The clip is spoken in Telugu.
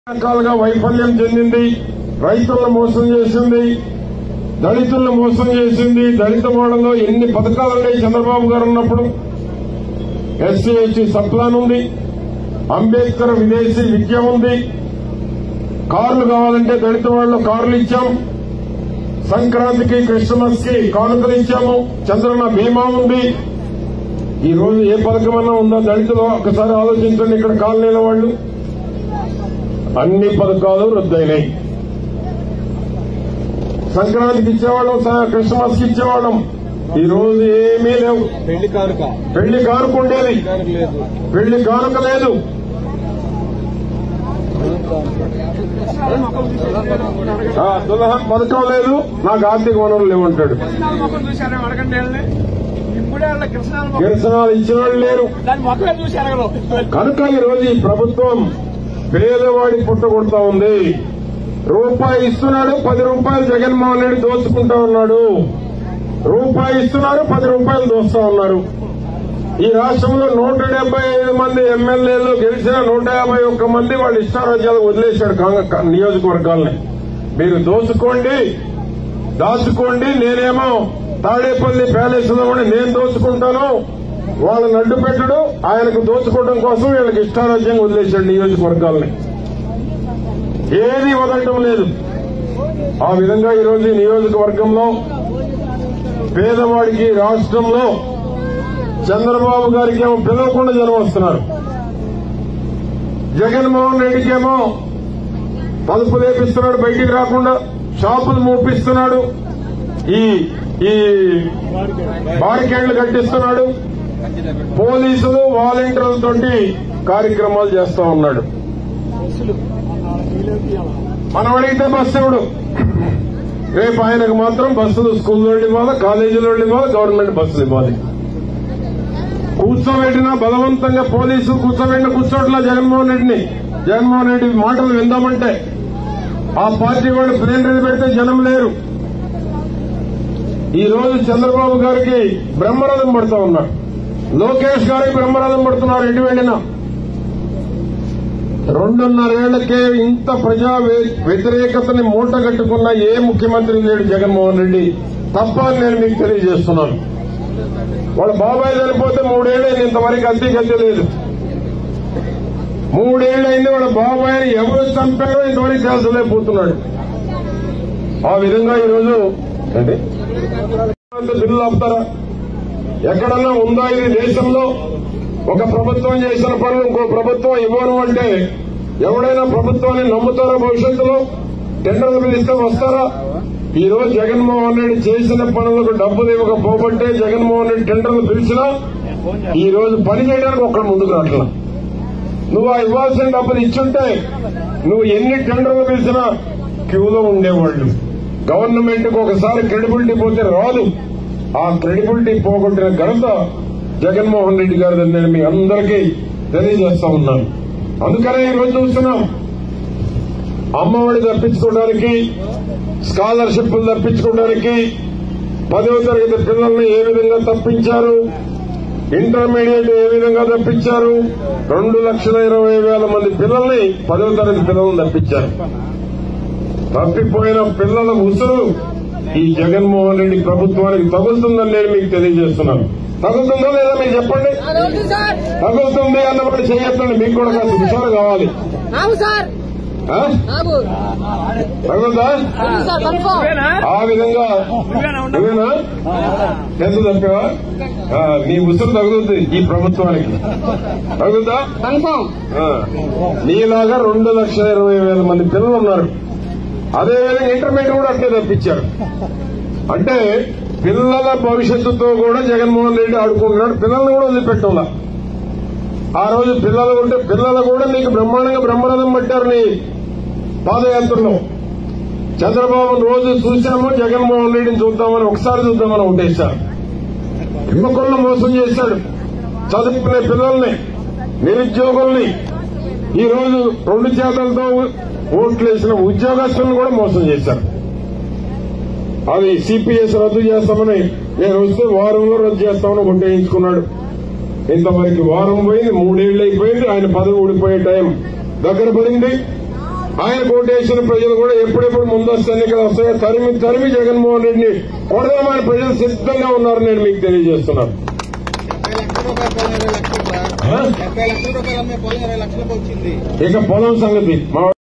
రకాలుగా వైఫల్యం చెందింది రైతులను మోసం చేసింది దళితులను మోసం చేసింది దళిత మోడల్లో ఎన్ని పథకాలు ఉన్నాయి చంద్రబాబు గారు ఉన్నప్పుడు ఎస్సీ ఎస్టీ సప్లాన్ ఉంది అంబేద్కర్ విదేశీ విద్య ఉంది కార్లు కావాలంటే దళిత వాళ్ళు కార్లు ఇచ్చాం సంక్రాంతికి క్రిస్మస్ కి కానుకలు ఇచ్చాము చంద్రన్న బీమా ఉంది ఈ రోజు ఏ పథకమన్నా ఉందా దళితులు ఒకసారి ఆలోచించండి ఇక్కడ కాలనీల వాళ్ళు అన్ని పథకాలు రద్దయినాయి సంక్రాంతికి ఇచ్చేవాళ్ళం స- క్రిస్మస్ కి ఇచ్చేవాళ్ళం ఈ రోజు ఏమీ లేవు పెళ్లి కానుక పెళ్లి కానుక ఉండేది కానుక లేదు పెళ్లి కానుక లేదు ఆ, దుల్హన్ పథకం లేదు నాకు ఆర్థిక వనరులు లేవంటాడు కృష్ణాల మొక్కలు చూశారు అడగండి వాళ్ళని. ఇప్పుడే వాళ్ళ కృష్ణాల మొక్కలు కిరసనాలు ఇచ్చిన వాళ్ళు లేరు దాని మొక్కలు చూసి అడగరు కనుక ఈ రోజు ఈ ప్రభుత్వం పేదవాడి పుట్టగొడతా ఉంది రూపాయి ఇస్తున్నాడు పది రూపాయలు జగన్మోహన్ రెడ్డి దోచుకుంటా ఉన్నాడు రూపాయి ఇస్తున్నారు పది రూపాయలు దోస్తా ఉన్నారు ఈ రాష్ట్రంలో నూట డెబ్బై ఐదు మంది ఎమ్మెల్యేలు గెలిచిన నూట యాభై ఒక్క మంది వాళ్ళ ఇష్టారాజ్యాలు వదిలేశాడు కాంగ్రెస్ నియోజకవర్గాల్ని మీరు దోచుకోండి దాచుకోండి నేనేమో తాడేపల్లి ప్యాలెస్ లో ఉండి నేను దోచుకుంటాను వాళ్ళని అడ్డు పెట్టడు ఆయనకు దోచుకోవడం కోసం వీళ్ళకి ఇష్టారాజ్యంగా వదిలేశాడు నియోజకవర్గాల్ని ఏది వదలటం లేదు ఆ విధంగా ఈరోజు ఈ నియోజకవర్గంలో పేదవాడికి రాష్ట్రంలో చంద్రబాబు గారికి ఏమో పిలవకుండా జనం వస్తున్నారు జగన్మోహన్ రెడ్డికేమో పలుపు లేపిస్తున్నాడు బయటికి రాకుండా షాపులు మూపిస్తున్నాడు ఈ ఈ బారికేళ్లు కట్టిస్తున్నాడు పోలీసులు వాలంటీర్లతోటి కార్యక్రమాలు చేస్తా ఉన్నాడు మనం అడిగితే బస్సు ఇవ్వడు రేపు ఆయనకు మాత్రం బస్సులు స్కూల్లో ఇవ్వాలి కాలేజీలో ఇవ్వాలి గవర్నమెంట్ బస్సులు ఇవ్వాలి కూర్చోబెట్టినా బలవంతంగా పోలీసులు కూర్చోబెట్టిన కూర్చోట్లా జగన్మోహన్ రెడ్డిని జగన్మోహన్ రెడ్డి మాటలు విందామంటే ఆ పార్టీ వాళ్ళు ప్లేనరీ పెడితే జనం లేరు ఈ రోజు చంద్రబాబు గారికి బ్రహ్మరథం పడుతూ ఉన్నారు లోకేష్ గారికి బ్రహ్మరథం పడుతున్నారు ఎటు వెళ్ళినా రెండున్నరేళ్లకే ఇంత ప్రజా వ్య- వ్యతిరేకతని మూటగట్టుకున్న ఏ ముఖ్యమంత్రి లేడు జగన్మోహన్ రెడ్డి తప్ప అని నేను మీకు తెలియజేస్తున్నాను వాళ్ళ బాబాయ్ చనిపోతే మూడేళ్ళైంది ఇంతవరకు అంతే గతి లేదు మూడేళ్లైంది వాళ్ళ బాబాయ్ని ఎవరు చంపారో ఇంతవరకు తెలుసలేకపోతున్నాడు ఆ విధంగా ఈరోజు ఏంటి? బిల్లులు ఆపుతారా ఎక్కడన్నా ఉందా ఇది దేశంలో ఒక ప్రభుత్వం చేసిన పనులు ఇంకో ప్రభుత్వం ఇవ్వను అంటే ఎవడైనా ప్రభుత్వాన్ని నమ్ముతారా భవిష్యత్తులో టెండర్లు పిలిస్తే వస్తారా ఈ రోజు జగన్మోహన్ రెడ్డి చేసిన పనులకు డబ్బులు ఇవ్వకపోబట్టే జగన్మోహన్ రెడ్డి టెండర్లు పిలిచినా ఈ రోజు పని చేయడానికి ఒక్కడు ముందుకు రావట్లా నువ్వు ఆ ఇవ్వాల్సిన డబ్బులు ఇచ్చుంటే నువ్వు ఎన్ని టెండర్లు పిలిచినా క్యూలో ఉండేవాళ్ళు గవర్నమెంట్ కు ఒకసారి క్రెడిబిలిటీ పోతే రాదు ఆ క్రెడిబిలిటీ పోగొట్టిన ఘనత జగన్మోహన్ రెడ్డి గారిది నేను మీ అందరికీ తెలియజేస్తా ఉన్నాను అందుకనే ఈ రోజు చూస్తున్నాం అమ్మఒడి తప్పించుకోవడానికి స్కాలర్షిప్లు తప్పించుకోవడానికి పదవ తరగతి పిల్లల్ని ఏ విధంగా తప్పించారు ఇంటర్మీడియట్ ఏ విధంగా తప్పించారు రెండు లక్షల ఇరవై వేల మంది పిల్లల్ని పదవ తరగతి పిల్లల్ని తప్పించారు తప్పిపోయిన పిల్లల ఉసురు ఈ జగన్మోహన్ రెడ్డి ప్రభుత్వానికి తగులుతుందని నేను మీకు తెలియజేస్తున్నాను తగులుతుందో లేదా మీరు చెప్పండి అవును సార్ తగులుతుంది అన్నప్పుడు చేయొద్దండి మీకు కూడా కాస్త హుషారు కావాలి అవును సార్ ఆ? బాబు తగులుతా అవును సార్ కన్ఫర్మ్ నువ్వేనా? ఆ విధంగా నువ్వేనా ఉండవు? నువ్వేనా ఎంత తప్పావా ఆ, నీ ఉసురు తగులుతుంది ఈ ప్రభుత్వానికి తగులుతా కన్ఫర్మ్ ఆ, నీలాగా రెండు లక్షల ఇరవై వేల మంది పిల్లలు ఉన్నారు అదేవిధంగా ఇంటర్మీడియట్ కూడా అట్లే తప్పించారు అంటే పిల్లల భవిష్యత్తుతో కూడా జగన్మోహన్ రెడ్డి ఆడుకుంటున్నాడు పిల్లల్ని కూడా వదిలిపెట్టాల ఆ రోజు పిల్లలు ఉంటే పిల్లలు కూడా నీకు బ్రహ్మాండంగా బ్రహ్మరథం పట్టారు నీ పాదయాత్రలో చంద్రబాబు రోజు చూశాము జగన్మోహన్ రెడ్డిని చూద్దామని ఒకసారి చూద్దామని ఒకటేశారు యువకులను మోసం చేశాడు చదువుకునే పిల్లల్ని నిరుద్యోగుల్ని ఈ రోజు రెండు చేతలతో ఓట్లు వేసిన ఉద్యోగస్తులను కూడా మోసం చేశారు అది సిపిఎస్ రద్దు చేస్తామని నేను వస్తే వారంలో రద్దు చేస్తామని కొట్టేయించుకున్నాడు ఇంతవరకు వారం పోయింది మూడేళ్లు అయిపోయింది ఆయన పదవి ఊడిపోయే టైం దగ్గర పడింది ఆయన కోటేసిన ప్రజలు కూడా ఎప్పుడెప్పుడు ముందస్తు ఎన్నికలు వస్తాయో తరిమి తరిమి జగన్మోహన్ రెడ్డిని కొడదామని ప్రజలు సిద్ధంగా ఉన్నారని నేను మీకు తెలియజేస్తున్నాను డెబ్బై లక్షల రూపాయలు పొలం ఇరవై లక్షలు సార్ ఆ? డెబ్బై లక్షల రూపాయలు అమ్మే పొలం ఇరవై లక్షలకు వచ్చింది ఇక పొలం సంగతి మా